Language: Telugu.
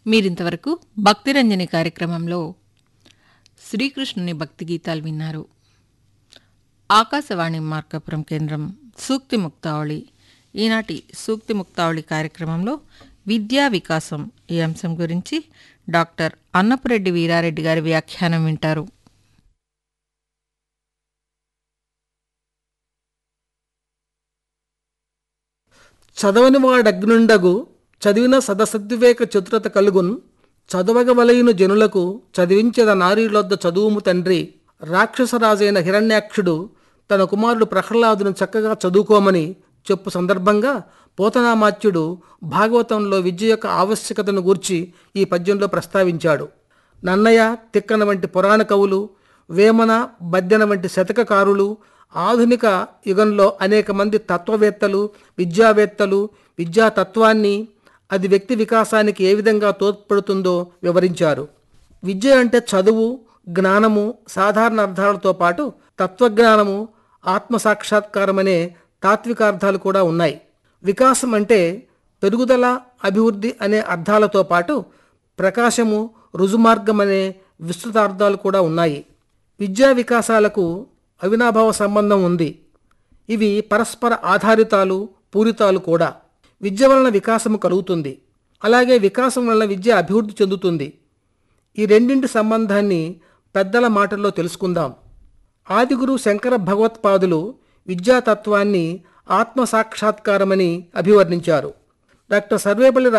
మీరింతవరకు భక్తిరంజని కార్యక్రమంలో శ్రీకృష్ణుని భక్తి గీతాలు విన్నారు ఆకాశవాణి మార్కాపురం కేంద్రం సూక్తి ముక్తావళి ఈనాటి సూక్తి ముక్తావళి కార్యక్రమంలో విద్యా వికాసం ఈ అంశం గురించి డాక్టర్ అన్నపురెడ్డి వీరారెడ్డి గారి వ్యాఖ్యానం వింటారు చదవని వాడగ్నుండగు చదివిన సదసద్వివేక చతురత కలుగున్ చదవగవలయును జనులకు చదివించద నారీలొద్ద చదువుము తండ్రి రాక్షసరాజైన హిరణ్యాక్షుడు తన కుమారుడు ప్రహ్లాదును చక్కగా చదువుకోమని చెప్పు సందర్భంగా పోతనామాత్యుడు భాగవతంలో విద్య యొక్క ఆవశ్యకతను గూర్చి ఈ పద్యంలో ప్రస్తావించాడు నన్నయ తిక్కన వంటి పురాణ కవులు వేమన బద్దెన వంటి శతకకారులు ఆధునిక యుగంలో అనేక మంది తత్వవేత్తలు విద్యావేత్తలు విద్యాతత్వాన్ని అది వ్యక్తి వికాసానికి ఏ విధంగా తోడ్పడుతుందో వివరించారు విద్య అంటే చదువు జ్ఞానము సాధారణ అర్థాలతో పాటు తత్వజ్ఞానము ఆత్మసాక్షాత్కారం అనే తాత్వికార్థాలు కూడా ఉన్నాయి వికాసం అంటే పెరుగుదల అభివృద్ధి అనే అర్థాలతో పాటు ప్రకాశము రుజుమార్గం అనే విస్తృతార్థాలు కూడా ఉన్నాయి విద్యా వికాసాలకు అవినాభావ సంబంధం ఉంది ఇవి పరస్పర ఆధారితాలు పూరితాలు కూడా విద్య వలన వికాసము కలుగుతుంది అలాగే వికాసం వలన విద్య అభివృద్ధి చెందుతుంది ఈ రెండింటి సంబంధాన్ని పెద్దల మాటల్లో తెలుసుకుందాం ఆదిగురు శంకర భగవత్పాదులు విద్యాతత్వాన్ని ఆత్మసాక్షాత్కారమని అభివర్ణించారు డాక్టర్ సర్వేపల్లి